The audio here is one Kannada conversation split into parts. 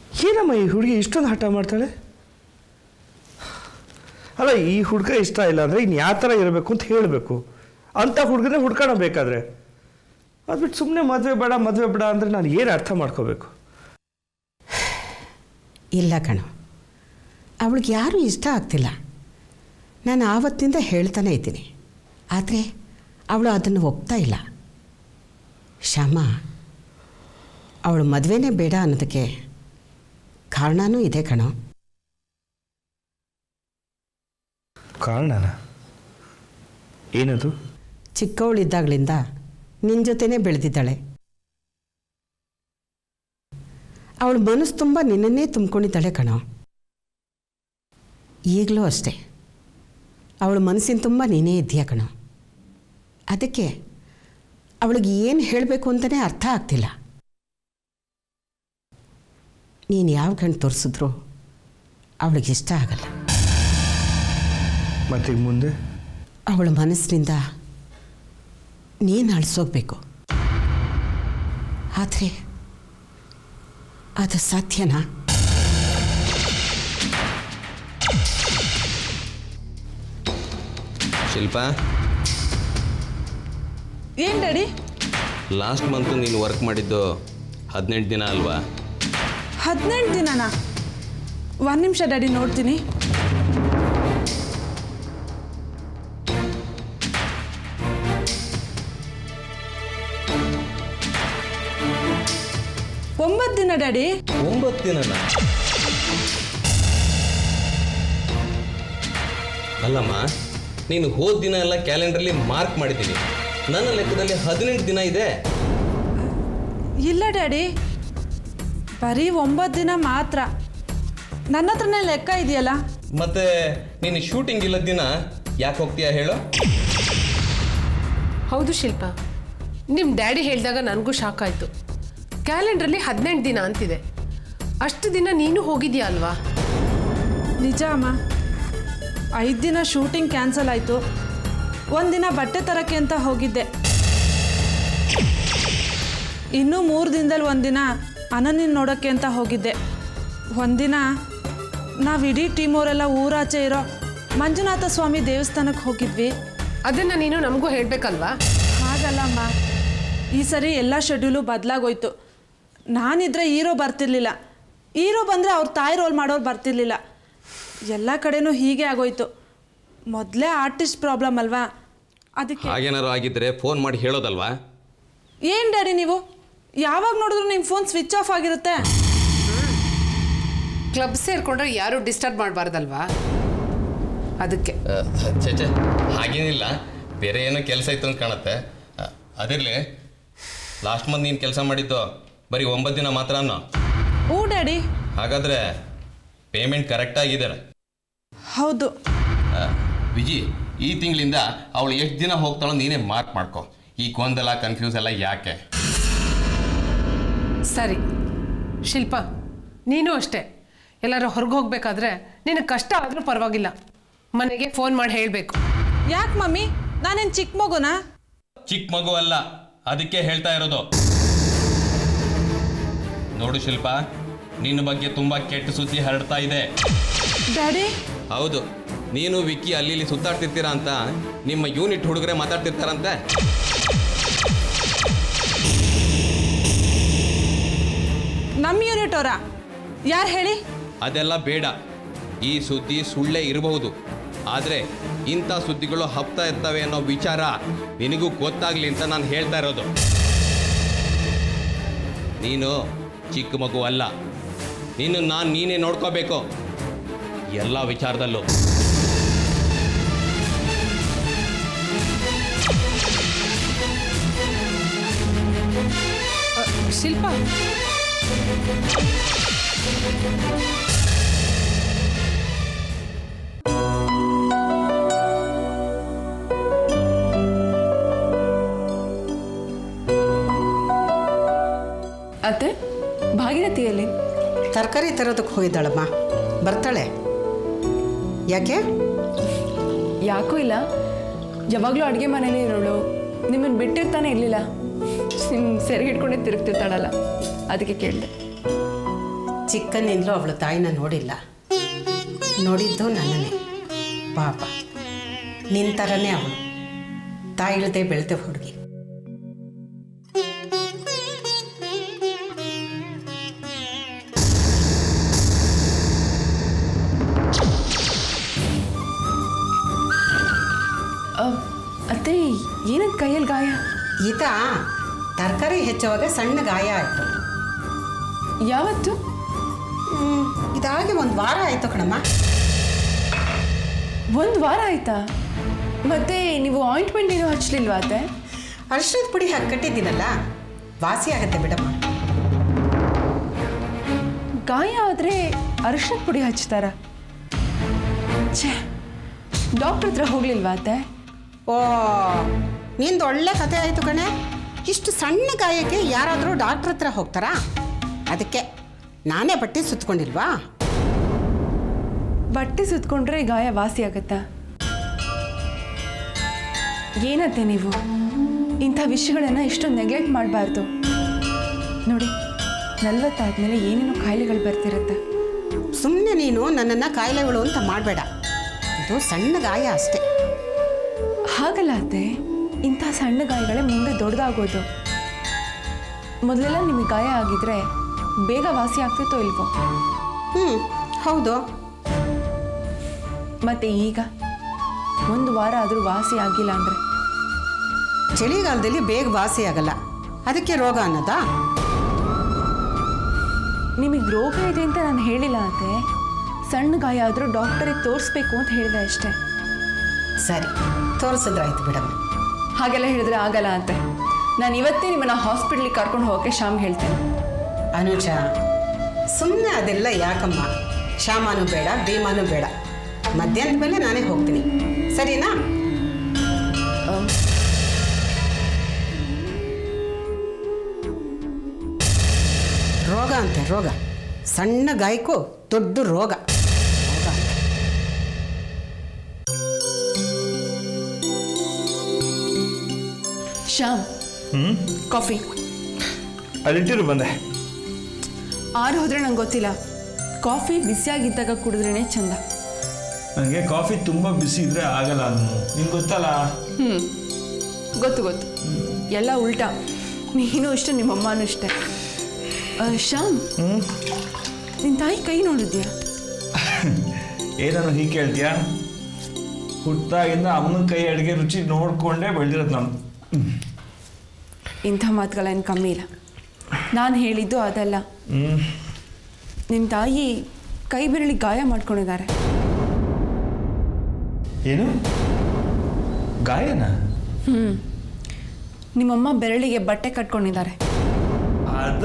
ಏನಮ್ಮ ಈ ಹುಡುಗಿ ಇಷ್ಟೊಂದು ಹಠ ಮಾಡ್ತಾಳೆ ಅಲ್ಲ ಈ ಹುಡುಗ ಇಷ್ಟ ಇಲ್ಲ ಅಂದರೆ ಇನ್ನು ಯಾವ ಥರ ಇರಬೇಕು ಅಂತ ಹೇಳಬೇಕು ಅಂಥ ಹುಡುಗನೇ ಹುಡ್ಕೋಣ ಬೇಕಾದ್ರೆ ಅದು ಬಿಟ್ಟು ಸುಮ್ಮನೆ ಮದುವೆ ಬೇಡ ಮದುವೆ ಬೇಡ ಅಂದರೆ ನಾನು ಏನು ಅರ್ಥ ಮಾಡ್ಕೋಬೇಕು ಇಲ್ಲ ಕಣೋ ಅವಳಿಗೆ ಯಾರೂ ಇಷ್ಟ ಆಗ್ತಿಲ್ಲ ನಾನು ಆವತ್ತಿಂದ ಹೇಳ್ತಾನೆ ಇದ್ದೀನಿ ಆದರೆ ಅವಳು ಅದನ್ನು ಒಪ್ತಾ ಇಲ್ಲ ಶ್ಯಾಮ ಅವಳು ಮದುವೆನೇ ಬೇಡ ಅನ್ನೋದಕ್ಕೆ ಕಾರಣನೂ ಇದೆ ಕಣೋ ಕಾರಣನ ಏನದು ಚಿಕ್ಕವಳಿದ್ದಾಗಲಿಂದ ನಿನ್ನ ಜೊತೆನೇ ಬೆಳೆದಿದ್ದಾಳೆ ಅವಳು ಮನಸ್ಸು ತುಂಬ ನಿನ್ನನ್ನೇ ತುಂಬ್ಕೊಂಡಿದ್ದಾಳೆ ಕಣೋ ಈಗಲೂ ಅಷ್ಟೇ ಅವಳ ಮನಸ್ಸಿನ ತುಂಬ ನೀನೇ ಇದೆಯಾ ಕಣೋ ಅದಕ್ಕೆ ಅವಳಿಗೆ ಏನು ಹೇಳಬೇಕು ಅಂತಲೇ ಅರ್ಥ ಆಗ್ತಿಲ್ಲ ನೀನು ಯಾವ ಗಂಡು ತೋರಿಸಿದ್ರು ಅವಳಿಗೆ ಇಷ್ಟ ಆಗಲ್ಲ ಮತ್ತೀಗ ಮುಂದೆ ಅವಳ ಮನಸ್ಸಿನಿಂದ ನೀನು ಅಳಿಸೋಗ್ಬೇಕು ಆದರೆ ಅದು ಸಾಧ್ಯನಾ ಶಿಲ್ಪ ಏನು ಡ್ಯಾಡಿ ಲಾಸ್ಟ್ ಮಂತು ನೀನು ವರ್ಕ್ ಮಾಡಿದ್ದು ಹದಿನೆಂಟು ದಿನ ಅಲ್ವಾ ಹದಿನೆಂಟು ದಿನನಾ ಒಂದು ನಿಮಿಷ ಡ್ಯಾಡಿ ನೋಡ್ತೀನಿ ಒಂಬತ್ತು ದಿನ ಡ್ಯಾಡಿ ಒಂಬತ್ತು ದಿನನ ಅಲ್ಲಮ್ಮ ನೀನು ಹೋದ ದಿನ ಎಲ್ಲ ಕ್ಯಾಲೆಂಡ್ರಲ್ಲಿ ಮಾರ್ಕ್ ಮಾಡಿದ್ದೀನಿ ನನ್ನ ಲೆಕ್ಕದಲ್ಲಿ ಹದಿನೆಂಟು ದಿನ ಇದೆ ಇಲ್ಲ ಡ್ಯಾಡಿ ಬರೀ ಒಂಬತ್ತು ದಿನ ಮಾತ್ರ ನನ್ನ ಹತ್ರನೇ ಲೆಕ್ಕ ಇದೆಯಲ್ಲ ಮತ್ತೆ ನೀನು ಶೂಟಿಂಗ್ ಇಲ್ಲದ ದಿನ ಯಾಕೆ ಹೋಗ್ತೀಯಾ ಹೇಳು ಹೌದು ಶಿಲ್ಪ ನಿಮ್ಮ ಡ್ಯಾಡಿ ಹೇಳಿದಾಗ ನನಗೂ ಶಾಕ್ ಆಯಿತು ಕ್ಯಾಲೆಂಡ್ರಲ್ಲಿ ಹದಿನೆಂಟು ದಿನ ಅಂತಿದೆ ಅಷ್ಟು ದಿನ ನೀನು ಹೋಗಿದ್ಯಾ ಅಲ್ವಾ ನಿಜ ಅಮ್ಮ ಐದು ದಿನ ಶೂಟಿಂಗ್ ಕ್ಯಾನ್ಸಲ್ ಆಯಿತು ಒಂದಿನ ಬಟ್ಟೆ ತರಕ್ಕೆ ಅಂತ ಹೋಗಿದ್ದೆ ಇನ್ನೂ ಮೂರು ದಿನದಲ್ಲಿ ಒಂದಿನ ಅನನ್ಯನ ನೋಡೋಕ್ಕೆ ಅಂತ ಹೋಗಿದ್ದೆ ಒಂದಿನ ನಾವು ಇಡೀ ಟೀಮ್ ಅವರೆಲ್ಲ ಊರಾಚೆ ಇರೋ ಮಂಜುನಾಥ ಸ್ವಾಮಿ ದೇವಸ್ಥಾನಕ್ಕೆ ಹೋಗಿದ್ವಿ ಅದನ್ನು ನೀನು ನಮಗೂ ಹೇಳಬೇಕಲ್ವಾ ಹಾಗಲ್ಲ ಅಮ್ಮ ಈ ಸರಿ ಎಲ್ಲ ಶೆಡ್ಯೂಲು ಬದಲಾಗೋಯ್ತು ನಾನಿದ್ರೆ ಹೀರೋ ಬರ್ತಿರ್ಲಿಲ್ಲ ಹೀರೋ ಬಂದರೆ ಅವ್ರ ತಾಯಿ ರೋಲ್ ಮಾಡೋರು ಬರ್ತಿರ್ಲಿಲ್ಲ ಎಲ್ಲ ಕಡೆನೂ ಹೀಗೆ ಆಗೋಯ್ತು ಮೊದಲೇ ಆರ್ಟಿಸ್ಟ್ ಪ್ರಾಬ್ಲಮ್ ಅಲ್ವಾ ಅದಕ್ಕೆ ಹಾಗೇನಾರು ಆಗಿದ್ರೆ ಫೋನ್ ಮಾಡಿ ಹೇಳೋದಲ್ವಾ ಏನು ಡ್ಯಾಡಿ ನೀವು ಯಾವಾಗ ನೋಡಿದ್ರು ನಿಮ್ಮ ಫೋನ್ ಸ್ವಿಚ್ ಆಫ್ ಆಗಿರುತ್ತೆ ಕ್ಲಬ್ ಸೇರಿಕೊಂಡ್ರೆ ಯಾರೂ ಡಿಸ್ಟರ್ಬ್ ಮಾಡಬಾರ್ದಲ್ವಾ ಅದಕ್ಕೆ ಚೆ ಚೆ ಹಾಗೇನಿಲ್ಲ ಬೇರೆ ಏನೋ ಕೆಲಸ ಇತ್ತು ಅಂತ ಕಾಣುತ್ತೆ ಅ- ಅದಿರಲಿ ಲಾಸ್ಟ್ ಮಂತ್ ನೀನು ಕೆಲಸ ಮಾಡಿದ್ದು ಬರೀ ಒಂಬತ್ತು ದಿನ ಮಾತ್ರ ಅನ್ನೋ ಹ್ಞೂ ಡ್ಯಾಡಿ ಹಾಗಾದರೆ ಪೇಮೆಂಟ್ ಕರೆಕ್ಟಾಗಿದೆ ಹೌದು ವಿಜಿ ಈ ತಿಂಗಳಿಂದ ಅವಳು ಎಷ್ಟು ದಿನ ಹೋಗ್ತಾಳೋ ನೀನೇ ಮಾರ್ಕ್ ಮಾಡ್ಕೊ ಈ ಗೊಂದಲ ಕನ್ಫ್ಯೂಸ್ ಎಲ್ಲ ಯಾಕೆ ಸರಿ ಶಿಲ್ಪ ನೀನು ಅಷ್ಟೇ ಎಲ್ಲರೂ ಹೊರಗೆ ಹೋಗ್ಬೇಕಾದ್ರೆ ನಿನಗೆ ಕಷ್ಟ ಆದರೂ ಪರವಾಗಿಲ್ಲ ಮನೆಗೆ ಫೋನ್ ಮಾಡಿ ಹೇಳಬೇಕು ಯಾಕೆ ಮಮ್ಮಿ ನಾನೇನು ಚಿಕ್ಕ ಮಗುನಾ ಚಿಕ್ಕ ಮಗು ಅಲ್ಲ ಅದಕ್ಕೆ ಹೇಳ್ತಾ ಇರೋದು ನೋಡು ಶಿಲ್ಪ ನಿನ್ನ ಬಗ್ಗೆ ತುಂಬಾ ಕೆಟ್ಟ ಸುದ್ದಿ ಹರಡ್ತಾ ಇದೆ ಡ್ಯಾಡಿ ಹೌದು ನೀನು ವಿಕ್ಕಿ ಅಲ್ಲಿ ಇಲ್ಲಿ ಸುತ್ತಾಡ್ತಿರ್ತೀರಾ ಅಂತ ನಿಮ್ಮ ಯೂನಿಟ್ ಹುಡುಗರೆ ಮಾತಾಡ್ತಿರ್ತಾರಂತೆ ನಮ್ಮ ಯೂನಿಟ್ ಅವರಾ ಯಾರು ಹೇಳಿ ಅದೆಲ್ಲ ಬೇಡ ಈ ಸುದ್ದಿ ಸುಳ್ಳೇ ಇರಬಹುದು ಆದರೆ ಇಂಥ ಸುದ್ದಿಗಳು ಹಬ್ತಾ ಇರ್ತವೆ ಅನ್ನೋ ವಿಚಾರ ನಿನಗೂ ಗೊತ್ತಾಗ್ಲಿ ಅಂತ ನಾನು ಹೇಳ್ತಾ ಇರೋದು ನೀನು ಚಿಕ್ಕ ಮಗು ಅಲ್ಲ ನೀನು ನಾನು ನೀನೇ ನೋಡ್ಕೋಬೇಕು ಎಲ್ಲ ವಿಚಾರದಲ್ಲೂ ಶಿಲ್ಪ ಅತ್ತೆ ಭಾಗೀರಥಿಯಲ್ಲಿ ತರಕಾರಿ ತರೋದಕ್ಕೆ ಹೋಗಿದ್ದಾಳಮ್ಮ ಬರ್ತಾಳೆ ಯಾಕೆ ಯಾಕೂ ಇಲ್ಲ ಯಾವಾಗಲೂ ಅಡುಗೆ ಮನೇಲೇ ಇರೋಳು ನಿಮ್ಮನ್ನು ಬಿಟ್ಟಿರ್ತಾನೆ ಇರಲಿಲ್ಲ ನಿಮ್ಮ ಸೆರೆಗೆ ಹಿಡ್ಕೊಂಡೇ ತಿರುಗ್ತಿರ್ತಾಳಲ್ಲ ಅದಕ್ಕೆ ಕೇಳಿದೆ ಚಿಕ್ಕನಿಂದಲೂ ಅವಳ ತಾಯಿನ ನೋಡಿಲ್ಲ ನೋಡಿದ್ದು ನನ್ನನ್ನೇ ಪಾಪ ನಿನ್ನ ಥರನೇ ಅವಳು ತಾಯಿ ಇಳದೆ ಬೆಳೆದ ಹುಡುಗಿ ಅ, ಅತ್ತೆ ಏನಂತ ಕೈಯಲ್ಲಿ ಗಾಯ ಈತ ತರಕಾರಿ ಹೆಚ್ಚುವಾಗ ಸಣ್ಣ ಗಾಯ ಆಯಿತು ಯಾವತ್ತು ಇದಾಗಿ ಒಂದು ವಾರ ಆಯಿತು ಕಣಮ್ಮ ಒಂದು ವಾರ ಆಯ್ತಾ ಮತ್ತೆ ನೀವು ಆಯಿಂಟ್ಮೆಂಟ್ ಏನೂ ಹಚ್ಚಲಿಲ್ವಾ ಅತ್ತೆ ಅರ್ಶಿಣದ ಪುಡಿ ಹಾಕಿ ಕಟ್ಟಿದ್ದೀನಲ್ಲ ವಾಸಿ ಆಗತ್ತೆ ಬಿಡಮ್ಮ ಗಾಯ ಆದರೆ ಅರಿಶಿನ ಪುಡಿ ಹಚ್ತಾರ ಛೇ ಡಾಕ್ಟ್ರ್ ಹತ್ರ ಹೋಗ್ಲಿಲ್ವಾ ಅತ್ತೆ ಓ ನಿಂದು ಒಳ್ಳೆ ಕತೆ ಆಯಿತು ಕಣೆ ಇಷ್ಟು ಸಣ್ಣ ಗಾಯಕ್ಕೆ ಯಾರಾದರೂ ಡಾಕ್ಟ್ರ್ ಹತ್ರ ಹೋಗ್ತಾರಾ ಅದಕ್ಕೆ ನಾನೇ ಬಟ್ಟೆ ಸುತ್ಕೊಂಡಿಲ್ವಾ ಬಟ್ಟೆ ಸುತ್ಕೊಂಡ್ರೆ ಗಾಯ ವಾಸಿ ಆಗತ್ತಾ ಏನತ್ತೆ ನೀವು ಇಂಥ ವಿಷಯಗಳನ್ನ ಇಷ್ಟೊಂದು ನೆಗ್ಲೆಕ್ಟ್ ಮಾಡಬಾರ್ದು ನೋಡಿ ನಲ್ವತ್ತಾದ್ಮೇಲೆ ಏನೇನೋ ಕಾಯಿಲೆಗಳು ಬರ್ತಿರುತ್ತೆ ಸುಮ್ಮನೆ ನೀನು ನನ್ನನ್ನು ಕಾಯಿಲೆಗಳು ಅಂತ ಮಾಡಬೇಡ ಇದು ಸಣ್ಣ ಗಾಯ ಅಷ್ಟೇ ಹಾಗಲ್ಲ ಅತ್ತೆ ಇಂಥ ಸಣ್ಣ ಗಾಯಗಳೇ ಮುಂದೆ ದೊಡ್ಡದಾಗೋದು ಮೊದಲೆಲ್ಲ ನಿಮಗೆ ಗಾಯ ಆಗಿದ್ರೆ ಬೇಗ ವಾಸಿ ಆಗ್ತಿತ್ತೋ ಇಲ್ವೋ ಹ್ಞೂ ಹೌದು ಮತ್ತೆ ಈಗ ಒಂದು ವಾರ ಆದರೂ ವಾಸಿ ಆಗಿಲ್ಲ ಅಂದರೆ ಚಳಿಗಾಲದಲ್ಲಿ ಬೇಗ ವಾಸಿ ಆಗಲ್ಲ ಅದಕ್ಕೆ ರೋಗ ಅನ್ನೋದಾ ನಿಮಗೆ ರೋಗ ಇದೆ ಅಂತ ನಾನು ಹೇಳಿಲ್ಲ ಅತ್ತೆ ಸಣ್ಣ ಗಾಯ ಆದರೂ ಡಾಕ್ಟರಿಗೆ ತೋರಿಸ್ಬೇಕು ಅಂತ ಹೇಳಿದೆ ಅಷ್ಟೇ ಸರಿ ತೋರಿಸಿದ್ರಾಯ್ತು ಬಿಡಮ್ಮ ಹಾಗೆಲ್ಲ ಹೇಳಿದ್ರೆ ಆಗಲ್ಲ ಅಂತೆ ನಾನು ಇವತ್ತೇ ನಿಮ್ಮನ್ನ ಹಾಸ್ಪಿಟ್ಲಿಗೆ ಕರ್ಕೊಂಡು ಹೋಗೋಕ್ಕೆ ಶ್ಯಾಮ್ ಹೇಳ್ತೇನೆ ಅನುಜ ಸುಮ್ಮನೆ ಅದೆಲ್ಲ ಯಾಕಮ್ಮ ಶಾಮಾನು ಬೇಡ ಭೀಮಾನು ಬೇಡ ಮಧ್ಯಾಹ್ನದ ಮೇಲೆ ನಾನೇ ಹೋಗ್ತೀನಿ ಸರಿನಾ ರೋಗ ಅಂತೆ ರೋಗ ಸಣ್ಣ ಗಾಯಕ್ಕೂ ದೊಡ್ಡ ರೋಗ ರೋಗ ಅಂತೆ. ಶ್ಯಾಮ್ ಹ್ಞೂ ಕಾಫಿ ಅಲ್ಲಿಟ್ಟಿರು ಬಂದೆ ಆರು ಹೋದ್ರೆ ನಂಗೆ ಗೊತ್ತಿಲ್ಲ ಕಾಫಿ ಬಿಸಿಯಾಗಿದ್ದಾಗ ಕುಡಿದ್ರೇ ಚಂದ ನನಗೆ ಕಾಫಿ ತುಂಬ ಬಿಸಿ ಇದ್ರೆ ಆಗಲ್ಲ ಅದನ್ನು ನಿಂಗೆ ಗೊತ್ತಲ್ಲ ಹ್ಞೂ ಗೊತ್ತು ಗೊತ್ತು ಎಲ್ಲ ಉಲ್ಟಾ ನೀನು ಇಷ್ಟ ನಿಮ್ಮಮ್ಮನೂ ಇಷ್ಟೇ ಆ, ಶ್ಯಾಮ್ ಹ್ಞೂ ನಿನ್ನ ತಾಯಿ ಕೈ ನೋಡಿದ್ಯಾ ಏನನ್ನು ಹೀಗೆ ಕೇಳ್ತೀಯಾ ಹುಟ್ಟಾಗಿಂದ ಅಮ್ಮನ ಕೈ ಅಡುಗೆ ರುಚಿ ನೋಡಿಕೊಂಡೇ ಬೆಳೆದಿರೋದು ನಾನು ಇಂಥ ಮಾತುಗಳೇನು ಕಮ್ಮಿ ಇಲ್ಲ ನಾನು ಹೇಳಿದ್ದು ಅದಲ್ಲ ಹ್ಞೂ ನಿಮ್ಮ ತಾಯಿ ಕೈ ಬೆರಳಿ ಗಾಯ ಮಾಡ್ಕೊಂಡಿದ್ದಾರೆ ಏನು ಗಾಯನ ಹ್ಞೂ ನಿಮ್ಮಮ್ಮ ಬೆರಳಿಗೆ ಬಟ್ಟೆ ಕಟ್ಕೊಂಡಿದ್ದಾರೆ ಅದ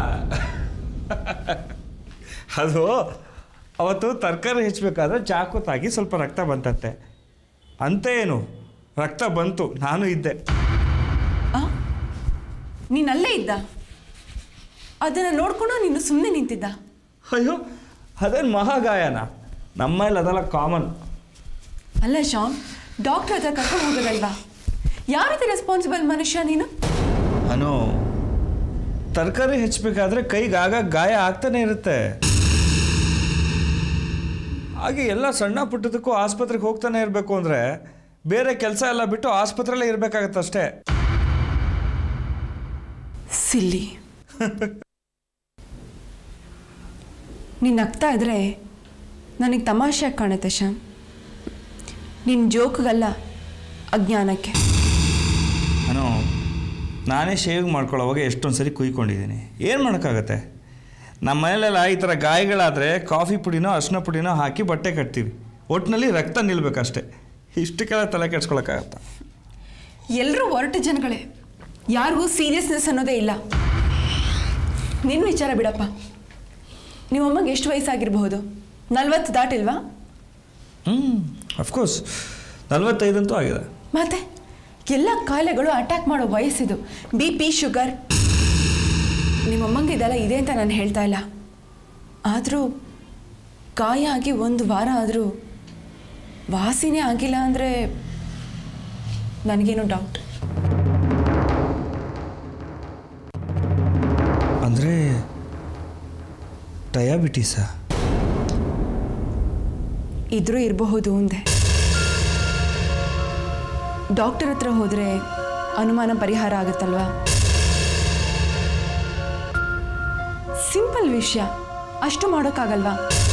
ಅದು ಅವತ್ತು ತರಕಾರಿ ಹೆಚ್ಚಬೇಕಾದ್ರೆ ಚಾಕು ತಾಗಿ ಸ್ವಲ್ಪ ರಕ್ತ ಬಂತಂತೆ ಅಂತ ಏನು ರಕ್ತ ಬಂತು ನಾನು ಇದ್ದೆ ಆ ನೀನು ಅಲ್ಲೇ ಇದ್ದ ಅದನ್ನು ನೋಡ್ಕೊಂಡು ನೀನು ಸುಮ್ಮನೆ ನಿಂತಿದ್ದ ಅಯ್ಯೋ ಅದೇನು ಮಹಾಗಾಯನ ನಮ್ಮಲ್ಲಿ ಅದೆಲ್ಲ ಕಾಮನ್ ಅಲ್ಲ ಶಾಮ್ ಡಾಕ್ಟರ್ ಹತ್ರ ಕರ್ಕೊಂಡು ಹೋಗೋದಲ್ವಾ ಯಾವ ರೀತಿ ರೆಸ್ಪಾನ್ಸಿಬಲ್ ಮನುಷ್ಯ ನೀನು ಅನು ತರಕಾರಿ ಹೆಚ್ಚಬೇಕಾದ್ರೆ ಕೈಗೆ ಆಗಾಗ ಗಾಯ ಆಗ್ತಾನೆ ಇರುತ್ತೆ ಹಾಗೆ ಎಲ್ಲ ಸಣ್ಣ ಪುಟ್ಟದಕ್ಕೂ ಆಸ್ಪತ್ರೆಗೆ ಹೋಗ್ತಾನೆ ಇರಬೇಕು ಅಂದರೆ ಬೇರೆ ಕೆಲಸ ಎಲ್ಲ ಬಿಟ್ಟು ಆಸ್ಪತ್ರೆಯಲ್ಲೇ ಇರಬೇಕಾಗತ್ತೆ ಅಷ್ಟೇ ಸಿಲ್ಲಿ ನೀನು ನಗ್ತಾ ಇದ್ರೆ ನನಗೆ ತಮಾಷೆಯಾಗಿ ಕಾಣುತ್ತೆ ಶ್ಯಾಮ್ ನಿನ್ನ ಜೋಕ್ಗಲ್ಲ ಅಜ್ಞಾನಕ್ಕೆ ನಾನು ನಾನೇ ಶೇವ್ ಮಾಡ್ಕೊಳ್ಳೋವಾಗ ಎಷ್ಟೊಂದು ಸರಿ ಕುಯ್ಕೊಂಡಿದ್ದೀನಿ ಏನು ಮಾಡೋಕ್ಕಾಗತ್ತೆ ನಮ್ಮ ಮನೇಲೆಲ್ಲ ಈ ಥರ ಗಾಯಗಳಾದರೆ ಕಾಫಿ ಪುಡಿನೋ ಅರ್ಶಿನ ಪುಡಿನೋ ಹಾಕಿ ಬಟ್ಟೆ ಕಟ್ತೀವಿ ಒಟ್ಟಿನಲ್ಲಿ ರಕ್ತ ನಿಲ್ಬೇಕಷ್ಟೇ ಇಷ್ಟಕ್ಕೆಲ್ಲ ತಲೆ ಕೆಡ್ಸ್ಕೊಳಕ್ಕಾಗತ್ತ ಎಲ್ಲರೂ ಹೊರಟು ಜನಗಳೇ ಯಾರಿಗೂ ಸೀರಿಯಸ್ನೆಸ್ ಅನ್ನೋದೇ ಇಲ್ಲ ನಿನ್ನ ವಿಚಾರ ಬಿಡಪ್ಪ ನಿಮ್ಮಮ್ಮಗೆ ಎಷ್ಟು ವಯಸ್ಸಾಗಿರಬಹುದು ನಲ್ವತ್ತು ದಾಟಿಲ್ವಾ ಹ್ಞೂ ಅಫ್ಕೋರ್ಸ್ ನಲ್ವತ್ತೈದಂತೂ ಆಗಿದೆ ಮತ್ತೆ ಎಲ್ಲ ಕಾಯಿಲೆಗಳು ಅಟ್ಯಾಕ್ ಮಾಡೋ ವಯಸ್ಸಿದು ಬಿ ಪಿ ಶುಗರ್ ನಿಮ್ಮಮ್ಮಂಗೆ ಇದೆಲ್ಲ ಇದೆ ಅಂತ ನಾನು ಹೇಳ್ತಾ ಇಲ್ಲ ಆದರೂ ಗಾಯ ಆಗಿ ಒಂದು ವಾರ ಆದರೂ ವಾಸಿನೇ ಆಗಿಲ್ಲ ಅಂದರೆ ನನಗೇನು ಡೌಟ್ ಅಂದರೆ ಡಯಾಬಿಟೀಸಾ ಇದ್ರೂ ಇರಬಹುದು ಅಂದೆ ಡಾಕ್ಟರ್ ಹತ್ರ ಹೋದರೆ ಅನುಮಾನ ಪರಿಹಾರ ಆಗುತ್ತಲ್ವಾ ಸಿಂಪಲ್ ವಿಷಯ ಅಷ್ಟು ಮಾಡೋಕ್ಕಾಗಲ್ವಾ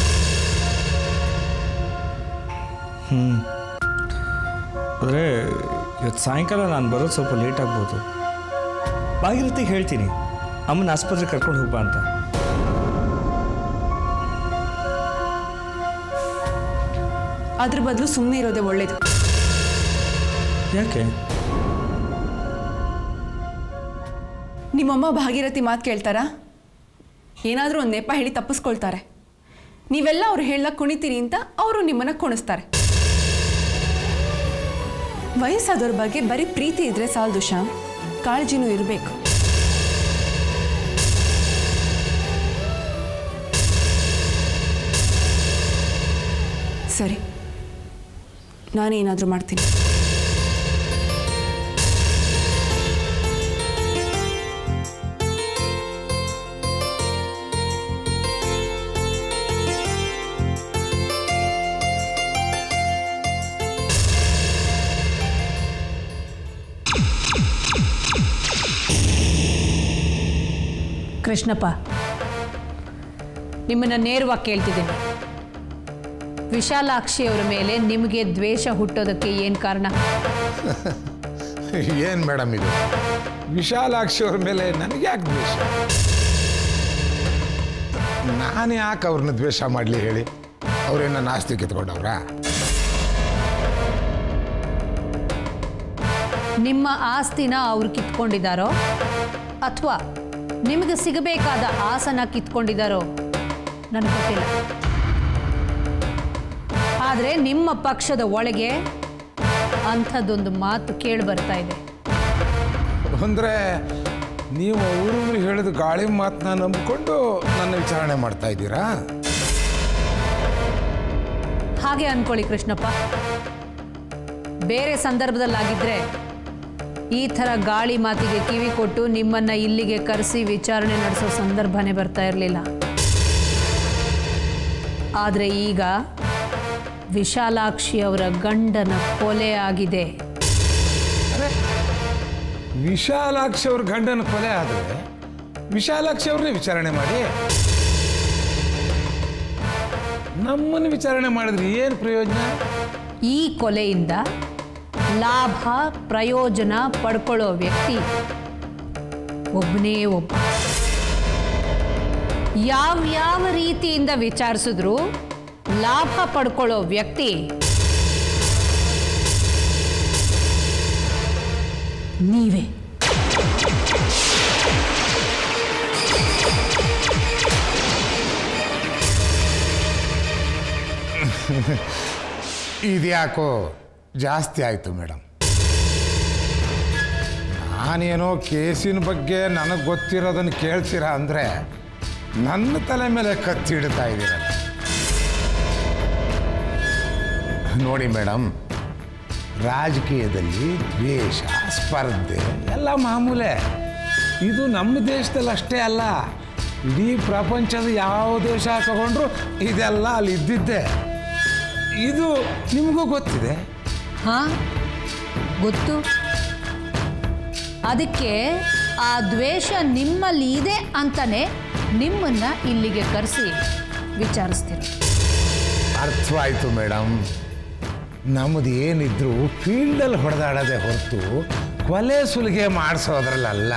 ಆದರೆ ಇವತ್ತು ಸಾಯಂಕಾಲ ನಾನು ಬರೋದು ಸ್ವಲ್ಪ ಲೇಟ್ ಆಗ್ಬೋದು ಭಾಗೀರಥಿಗೆ ಹೇಳ್ತೀನಿ ಅಮ್ಮನ ಆಸ್ಪತ್ರೆಗೆ ಕರ್ಕೊಂಡು ಹೋಗ್ಬಾ ಅಂತ ಅದ್ರ ಬದಲು ಸುಮ್ಮನೆ ಇರೋದೇ ಒಳ್ಳೇದು ಯಾಕೆ ನಿಮ್ಮಮ್ಮ ಭಾಗೀರಥಿ ಮಾತು ಕೇಳ್ತಾರಾ ಏನಾದರೂ ಒಂದು ನೆಪ ಹೇಳಿ ತಪ್ಪಿಸ್ಕೊಳ್ತಾರೆ ನೀವೆಲ್ಲ ಅವ್ರು ಹೇಳಕ್ ಕುಣಿತೀರಿ ಅಂತ ಅವರು ನಿಮ್ಮನ್ನ ಕುಣಿಸ್ತಾರೆ ವಯಸ್ಸಾದವ್ರ ಬಗ್ಗೆ ಬರೀ ಪ್ರೀತಿ ಇದ್ರೆ ಸಾಲದು ಶ್ಯಾಮ್ ಕಾಳಜಿನೂ ಇರಬೇಕು ಸರಿ ನಾನೇನಾದರೂ ಮಾಡ್ತೀನಿ ಕೃಷ್ಣಪ್ಪ ನಿಮ್ಮನ್ನು ನೇರವಾಗಿ ಕೇಳ್ತಿದ್ದೀನಿ ವಿಶಾಲಾಕ್ಷಿ ಅವರ ಮೇಲೆ ನಿಮಗೆ ದ್ವೇಷ ಹುಟ್ಟೋದಕ್ಕೆ ಏನು ಕಾರಣ ಏನು ಮೇಡಮ್ ಇದು ವಿಶಾಲಾಕ್ಷಿ ಅವ್ರ ಮೇಲೆ ನನಗೆ ಯಾಕೆ ದ್ವೇಷ ನಾನು ಯಾಕೆ ಅವ್ರನ್ನ ದ್ವೇಷ ಮಾಡಲಿ ಹೇಳಿ ಅವ್ರೇನ ನಾಸ್ತಿ ಕಿತ್ಕೊಂಡವ್ರ ನಿಮ್ಮ ಆಸ್ತಿನ ಅವ್ರು ಕಿತ್ಕೊಂಡಿದ್ದಾರೋ ಅಥವಾ ನಿಮಗೆ ಸಿಗಬೇಕಾದ ಆಸನ ಕಿತ್ಕೊಂಡಿದ್ದಾರೋ ನನಗೆ ಗೊತ್ತಿಲ್ಲ ಆದರೆ ನಿಮ್ಮ ಪಕ್ಷದ ಒಳಗೆ ಅಂಥದ್ದೊಂದು ಮಾತು ಕೇಳಿ ಬರ್ತಾ ಇದೆ ಅಂದರೆ ನೀವು ಅವರು ಹೇಳಿದ ಗಾಳಿ ಮಾತನ್ನ ನಂಬಿಕೊಂಡು ನನ್ನ ವಿಚಾರಣೆ ಮಾಡ್ತಾ ಇದ್ದೀರಾ ಹಾಗೆ ಅನ್ಕೊಳ್ಳಿ ಕೃಷ್ಣಪ್ಪ ಬೇರೆ ಸಂದರ್ಭದಲ್ಲಾಗಿದ್ದರೆ ಈ ಥರ ಗಾಳಿ ಮಾತಿಗೆ ಕಿವಿ ಕೊಟ್ಟು ನಿಮ್ಮನ್ನ ಇಲ್ಲಿಗೆ ಕರೆಸಿ ವಿಚಾರಣೆ ನಡೆಸೋ ಸಂದರ್ಭನೇ ಬರ್ತಾ ಇರಲಿಲ್ಲ ಆದರೆ ಈಗ ವಿಶಾಲಾಕ್ಷಿ ಅವರ ಗಂಡನ ಕೊಲೆ ಆಗಿದೆ ವಿಶಾಲಾಕ್ಷಿ ಅವ್ರ ಗಂಡನ ಕೊಲೆ ಆದರೆ ವಿಶಾಲಾಕ್ಷಿ ಅವ್ರನ್ನೇ ವಿಚಾರಣೆ ಮಾಡಿ ನಮ್ಮನ್ನು ವಿಚಾರಣೆ ಮಾಡಿದ್ರೆ ಏನು ಪ್ರಯೋಜನ ಈ ಕೊಲೆಯಿಂದ ಲಾಭ ಪ್ರಯೋಜನ ಪಡ್ಕೊಳ್ಳೋ ವ್ಯಕ್ತಿ ಒಬ್ಬನೇ ಒಬ್ಬ ಯಾವ್ಯಾವ ರೀತಿಯಿಂದ ವಿಚಾರಿಸಿದ್ರು ಲಾಭ ಪಡ್ಕೊಳ್ಳೋ ವ್ಯಕ್ತಿ ನೀವೇ ಇದ್ಯಾಕೋ ಜಾಸ್ತಿ ಆಯಿತು ಮೇಡಮ್ ನಾನೇನೋ ಕೇಸಿನ ಬಗ್ಗೆ ನನಗೆ ಗೊತ್ತಿರೋದನ್ನು ಕೇಳ್ತೀರಾ ಅಂದರೆ ನನ್ನ ತಲೆ ಮೇಲೆ ಕತ್ತಿಡ್ತಾ ಇದ್ದೀರಲ್ಲ ನೋಡಿ ಮೇಡಮ್ ರಾಜಕೀಯದಲ್ಲಿ ದ್ವೇಷ ಸ್ಪರ್ಧೆ ಎಲ್ಲ ಮಾಮೂಲೆ ಇದು ನಮ್ಮ ದೇಶದಲ್ಲಿ ಅಷ್ಟೇ ಅಲ್ಲ ಇಡೀ ಪ್ರಪಂಚದ ಯಾವ ದೇಶ ತಗೊಂಡ್ರು ಇದೆಲ್ಲ ಅಲ್ಲಿ ಇದ್ದಿದ್ದೆ ಇದು ನಿಮಗೂ ಗೊತ್ತಿದೆ ಹಾ ಗೊತ್ತು ಅದಕ್ಕೆ ಆ ದ್ವೇಷ ನಿಮ್ಮಲ್ಲಿ ಇದೆ ಅಂತಾನೆ ನಿಮ್ಮನ್ನ ಇಲ್ಲಿಗೆ ಕರೆಸಿ ವಿಚಾರಿಸ್ತೀರ ಅರ್ಥವಾಯಿತು ಮೇಡಮ್ ನಮ್ಮದು ಏನಿದ್ರು ಫೀಲ್ಡಲ್ಲಿ ಹೊಡೆದಾಡೋದೇ ಹೊರತು ಕೊಲೆ ಸುಲಿಗೆ ಮಾಡಿಸೋದ್ರಲ್ಲ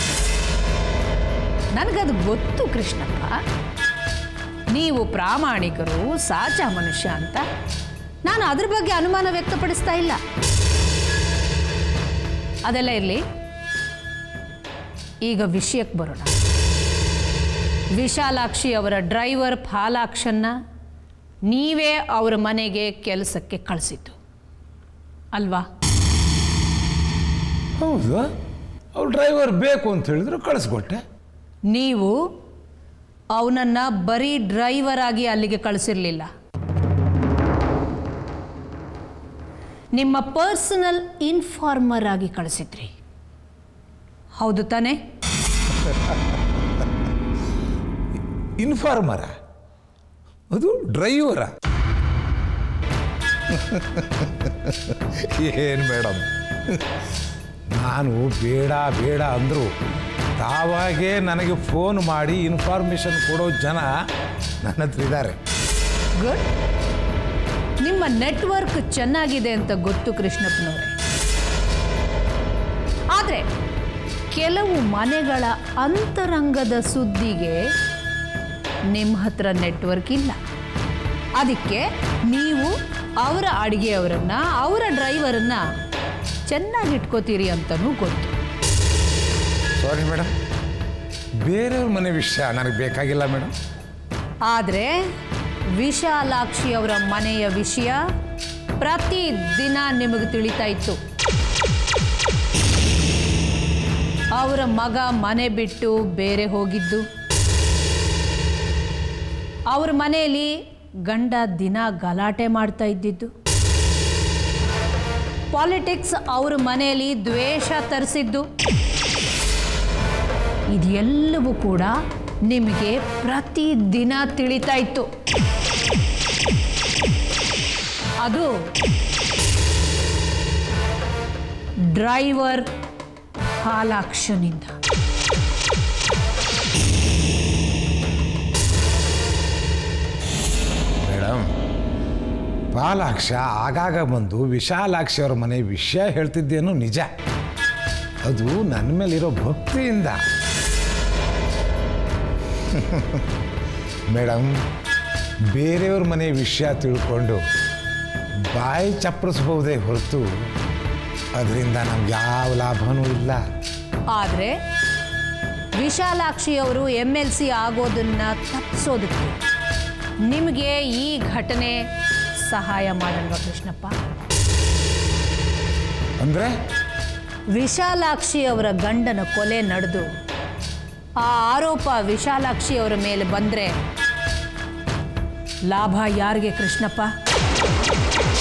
ನನಗದು ಗೊತ್ತು ಕೃಷ್ಣಪ್ಪ ನೀವು ಪ್ರಾಮಾಣಿಕರು ಸಾಚ ಮನುಷ್ಯ ಅಂತ ನಾನು ಅದ್ರ ಬಗ್ಗೆ ಅನುಮಾನ ವ್ಯಕ್ತಪಡಿಸ್ತಾ ಇಲ್ಲ ಅದೆಲ್ಲ ಇರಲಿ ಈಗ ವಿಷಯಕ್ಕೆ ಬರೋಣ ವಿಶಾಲಾಕ್ಷಿ ಅವರ ಡ್ರೈವರ್ ಫಾಲಾಕ್ಷನ್ನ ನೀವೇ ಅವರ ಮನೆಗೆ ಕೆಲಸಕ್ಕೆ ಕಳಿಸಿದ್ದು ಅಲ್ವಾ ಹೌದು ಅವ್ರು ಡ್ರೈವರ್ ಬೇಕು ಅಂತ ಹೇಳಿದ್ರು ಕಳಿಸ್ಕೊಟ್ಟೆ ನೀವು ಅವನನ್ನ ಬರೀ ಡ್ರೈವರ್ ಆಗಿ ಅಲ್ಲಿಗೆ ಕಳಿಸಿರ್ಲಿಲ್ಲ ನಿಮ್ಮ ಪರ್ಸನಲ್ ಇನ್ಫಾರ್ಮರ್ ಆಗಿ ಕಳಿಸಿದ್ರಿ ಹೌದು ತಾನೇ ಇನ್ಫಾರ್ಮರ ಅದು ಡ್ರೈವರ ಏನು ಮೇಡಮ್ ನಾನು ಬೇಡ ಬೇಡ ಅಂದರು ತಾವಾಗೇ ನನಗೆ ಫೋನ್ ಮಾಡಿ ಇನ್ಫಾರ್ಮೇಷನ್ ಕೊಡೋ ಜನ ನನ್ನ ಹತ್ರ ಇದ್ದಾರೆ ಗುಡ್ ನಿಮ್ಮ ನೆಟ್ವರ್ಕ್ ಚೆನ್ನಾಗಿದೆ ಅಂತ ಗೊತ್ತು ಕೃಷ್ಣಪ್ಪನವರೇ ಆದರೆ ಕೆಲವು ಮನೆಗಳ ಅಂತರಂಗದ ಸುದ್ದಿಗೆ ನಿಮ್ಮ ಹತ್ರ ನೆಟ್ವರ್ಕ್ ಇಲ್ಲ ಅದಕ್ಕೆ ನೀವು ಅವರ ಅಡುಗೆಯವರನ್ನ ಅವರ ಡ್ರೈವರನ್ನ ಚೆನ್ನಾಗಿ ಇಟ್ಕೋತೀರಿ ಅಂತಲೂ ಗೊತ್ತು ಸಾರಿ ಮೇಡಮ್ ಬೇರೆಯವ್ರ ಮನೆ ವಿಷಯ ನನಗೆ ಬೇಕಾಗಿಲ್ಲ ಮೇಡಮ್ ಆದರೆ ವಿಶಾಲಾಕ್ಷಿ ಅವರ ಮನೆಯ ವಿಷಯ ಪ್ರತಿದಿನ ನಿಮಗೆ ತಿಳಿತಾ ಇತ್ತು ಅವರ ಮಗ ಮನೆ ಬಿಟ್ಟು ಬೇರೆ ಹೋಗಿದ್ದು ಅವ್ರ ಮನೆಯಲ್ಲಿ ಗಂಡ ದಿನ ಗಲಾಟೆ ಮಾಡ್ತಾ ಇದ್ದಿದ್ದು ಪಾಲಿಟಿಕ್ಸ್ ಅವ್ರ ಮನೆಯಲ್ಲಿ ದ್ವೇಷ ತರಿಸಿದ್ದು ಇದೆಲ್ಲವೂ ಕೂಡ ನಿಮಗೆ ಪ್ರತಿದಿನ ತಿಳಿತಾ ಇತ್ತು ಅದು ಡ್ರೈವರ್ ಹಾಲಾಕ್ಷನಿಂದ ಮೇಡಮ್ ಪಾಲಾಕ್ಷ ಆಗಾಗ ಬಂದು ವಿಶಾಲಾಕ್ಷಿ ಅವ್ರ ಮನೆ ವಿಷಯ ಹೇಳ್ತಿದ್ದೇನು ನಿಜ ಅದು ನನ್ನ ಮೇಲಿರೋ ಭಕ್ತಿಯಿಂದ ಮೇಡಮ್ ಬೇರೆಯವ್ರ ಮನೆ ವಿಷಯ ತಿಳ್ಕೊಂಡು ಬಾಯಿ ಚಪ್ಪರಿಸ್ಬೋದೇ ಹೊರತು ಅದರಿಂದ ನಮ್ಗೆ ಯಾವ ಲಾಭನೂ ಇಲ್ಲ ಆದರೆ ವಿಶಾಲಾಕ್ಷಿ ಅವರು ಎಮ್ ಎಲ್ ಸಿ ಆಗೋದನ್ನ ತಪ್ಪಿಸೋದಕ್ಕೆ ನಿಮಗೆ ಈ ಘಟನೆ ಸಹಾಯ ಮಾಡಲ್ವಾ ಕೃಷ್ಣಪ್ಪ ಅಂದರೆ ವಿಶಾಲಾಕ್ಷಿ ಅವರ ಗಂಡನ ಕೊಲೆ ನಡೆದು ಆ ಆರೋಪ ವಿಶಾಲಾಕ್ಷಿ ಅವರ ಮೇಲೆ ಬಂದರೆ ಲಾಭ ಯಾರಿಗೆ ಕೃಷ್ಣಪ್ಪ